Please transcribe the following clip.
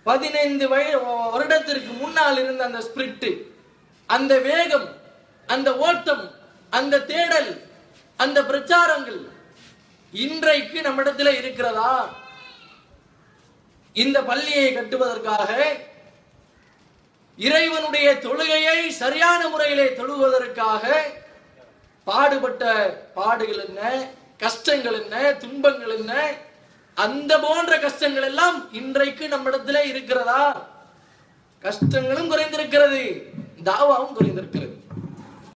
பதினைந்து வய வருடத்திற்கு முன்னால் இருந்த அந்த ஸ்பிரிட் அந்த வேகம் அந்த ஓட்டம் அந்த தேடல் அந்த பிரச்சாரங்கள் இன்றைக்கு நம்மிடத்துல இருக்கிறதா இந்த பள்ளியை கட்டுவதற்காக இறைவனுடைய தொழுகையை சரியான முறையிலே தொழுவதற்காக பாடுபட்ட பாடுகள் என்ன கஷ்டங்கள் என்ன துன்பங்கள் என்ன அந்த போன்ற கஷ்டங்கள் எல்லாம் இன்றைக்கு நம்மிடத்துல இருக்கிறதா கஷ்டங்களும் குறைந்திருக்கிறது தாவாவும் குறைந்திருக்கிறது